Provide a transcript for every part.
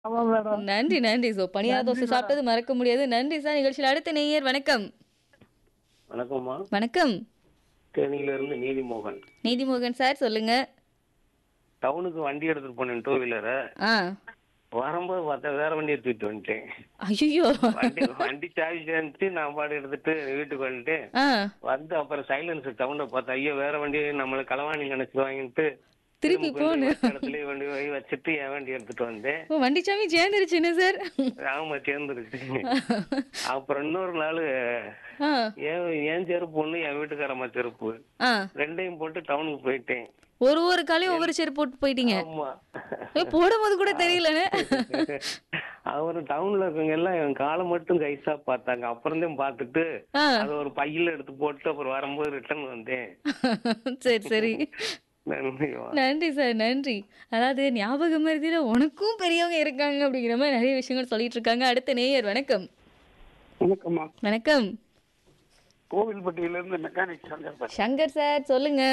ஆமா மேடம். நன்றி, நன்றி. ஸோ பணியார நன்றி தோசை மேடம். சாப்பிட்டது மறக்க முடியாது. நன்றி சார். நிகழ்ச்சியில் அடுத்த நேயர் வணக்கம். வணக்கம்மா வணக்கம். தேனியில இருந்து நீதிமோகன் நீதிமோகன் சார் சொல்லுங்க. டவுனுக்கு வண்டி எடுத்துட்டு போனேன் டூ வீலரை ஆ. வரும்போது பார்த்தா வேற வண்டி எடுத்துட்டு வந்துட்டேன் ஐயையோ! வண்டி வண்டி சாவி சேர்ந்துட்டு நான் பாடு எடுத்துட்டு வீட்டுக்கு வந்துட்டேன் ஆ. வந்து அப்புறம் சைலன்ஸ் டவுன்ல பார்த்தா ஐயோ வேற வண்டி நம்மள களவாணி நினைச்சுவாங்கன்ட்டு திருப்பி போன்னு. இடத்துல வண்டி வை வச்சுட்டு என் வண்டி எடுத்துட்டு வந்தேன் ஓ வண்டி சாமி சேர்ந்துருச்சு என்ன சார்? ஆமா சேர்ந்துருச்சு அப்புறம் இன்னொரு நாள் ஆ. ஏன் ஏன் செருப்பு ஒண்ணு என் வீட்டுக்காரம்மா செருப்பு ஆ. ரெண்டையும் போட்டு டவுனுக்கு போயிட்டேன் ஒரு ஒரு காலையும் ஒவ்வொரு செருப்பு போட்டு போயிட்டீங்க. ஆமா ஏ, போடும்போது கூட தெரியலன்னு. அவர் டவுன்ல இருக்கவங்க எல்லாம் என் காலை மட்டும் கைசா பார்த்தாங்க அப்புறம் தான் பார்த்துட்டு ஆ. அதை ஒரு பையில எடுத்து போட்டு அப்புறம் வரும்போது ரிட்டர்ன் வந்தேன் சரி சரி. நன்றிம்மா. நன்றி சார் நன்றி. அதாவது ஞாபக மருதியில உனக்கும் பெரியவங்க இருக்காங்க அப்படிங்கிற மாதிரி நிறைய விஷயங்கள் சொல்லிட்டு இருக்காங்க. அடுத்த நேயர் வணக்கம். வணக்கம்மா வணக்கம். கோவில்பட்டியில இருந்து மெக்கானிக் சங்கர் பேசுறேன். சங்கர் சார் சொல்லுங்க.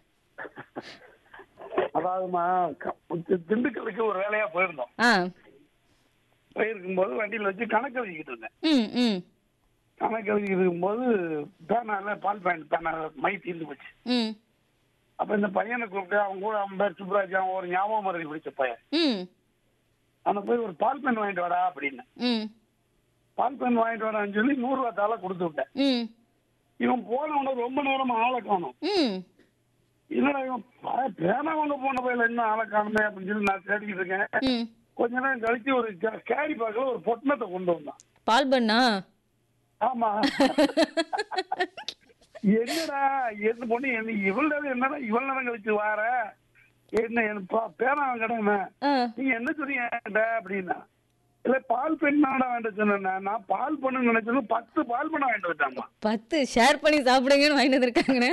அதாவதுமா க- தி- திண்டுக்கல்லுக்கு ஒரு வேலையா போயிருந்தோம் ஆ. போயிருக்கும் போது வண்டியில வச்சு கணக்கு எழுதிக்கிட்டு இருந்தேன் ம் ம் கணக்கு எழுதிக்கிட்டு இருக்கும்போது பேனால பால் பேண்ட் பேனா மை தீர்ந்து போச்சு ம் அப்ப இந்த பையனை கூப்பிட்டு அவங்க கூட அவன் பேர் சுப்ராஜ் அவன் ஒரு ஞாபகம் மருதி பிடிச்ச பையன் ம் அவனை போய் ஒரு பால் பேன் வாங்கிட்டு வாடா அப்படின்னு ம் பால் பேன் வாங்கிட்டு வரான்னு சொல்லி நூறு ரூபா தாள கொடுத்து விட்டேன் ம் இவன் போனவன ரொம்ப நேரமா ஆளை காணும் ம் என்னடா இவன் ப- பேனா வாங்க போன பையில என்ன ஆளை காணுமே அப்படின்னு சொல்லி நான் தேடிக்கிட்டு இருக்கேன் ம் கொஞ்ச நேரம் கழிச்சு ஒரு கே- கேரி பேக்ல ஒரு பொட்டணத்தை கொண்டு வந்தான் பால் பண்ணா ஆமா என்னடா எந்த பொண்ணு என்ன இவ்வளவு என்னடா இவ்வளவு நேரம் கழிச்சு வார என்ன எனக்கு பா- பேனா வாங்கடா ஆ நீங்க என்ன சொன்னீங்க அப்படின்னா இல்ல பால் பெண்ணாடா வேண்டாம் சொன்னேன் நான் பால் பண்ணு நினைச்சது பத்து பால் பண்ண வாங்கிட்டு வந்தாம்மா பத்து ஷேர் பண்ணி சாப்பிடுங்கன்னு வாங்கிட்டு வந்திருக்காங்கண்ணே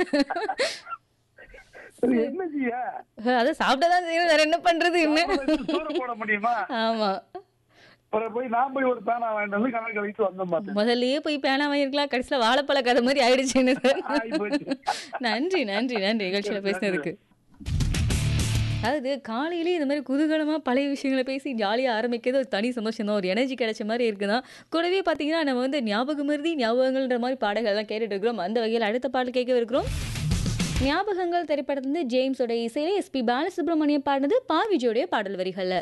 சரி, என்ன செய்ய அதை சாப்பிட்டதான் செய்யணும் வேற என்ன பண்றது என்ன சூற போட முடியுமா ஆமா அப்புறம் போய் நான் போய் ஒரு பேனா வாங்கிட்டு வந்து கணக்கு கழிச்சு வந்தோம் பார்த்தேன் முதல்லயே போய் பேனா வாங்கிருக்கலாம் கடைசியில வாழைப்பழ கதை மாதிரி ஆயிடுச்சுன்னு சார் ஆயிப்போச்சு. நன்றி நன்றி நன்றி நிகழ்ச்சியில பேசினதுக்கு அதாவது காலையிலேயே இந்த மாதிரி குதூகலமாக பழைய விஷயங்களை பேசி ஜாலியாக ஆரம்பிக்கிறது ஒரு தனி சந்தோஷம் தான் ஒரு எனர்ஜி கிடைச்ச மாதிரி இருக்குதான் கூடவே பார்த்தீங்கன்னா நம்ம வந்து ஞாபக மருதி ஞாபகங்கள்ன்ற மாதிரி பாடல்கள்லாம் கேட்டுட்டு இருக்கிறோம் அந்த வகையில் அடுத்த பாடல் கேட்க இருக்கிறோம் ஞாபகங்கள் திரைப்படத்திலிருந்து ஜேம்ஸோட இசையில எஸ்பி பாலசுப்ரமணியம் பாடினது பா விஜயோடைய பாடல் வரிகளில்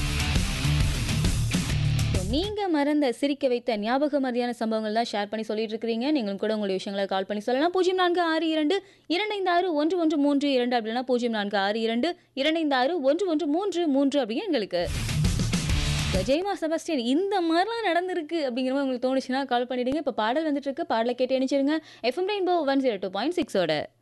நீங்க மறந்த சிரிக்க வைத்த ஞாபக மதியான சம்பவங்கள் தான் ஷேர் பண்ணி சொல்லிட்டு இருக்கிறீங்க நீங்களும் கூட உங்களுடைய விஷயங்களை கால் பண்ணி சொல்லலாம் பூஜ்ஜியம் நான்கு ஆறு இரண்டு இரண்டைந்து ஆறு ஒன்று ஒன்று மூன்று இரண்டு அப்படின்னா பூஜ்ஜியம் நான்கு ஆறு இரண்டு இரண்டைந்து ஆறு ஒன்று ஒன்று மூன்று மூன்று அப்படிங்க எங்களுக்கு இப்ப ஜெயமா செபஸ்டியன் இந்த மாதிரிலாம் நடந்திருக்கு அப்படிங்கிற மாதிரி உங்களுக்கு தோணுச்சுன்னா கால் பண்ணிடுங்க இப்போ பாடல் வந்துட்டு இருக்கு பாடலை கேட்டு இணைச்சிருங்க FM Rainbow one zero two point சிக்ஸோட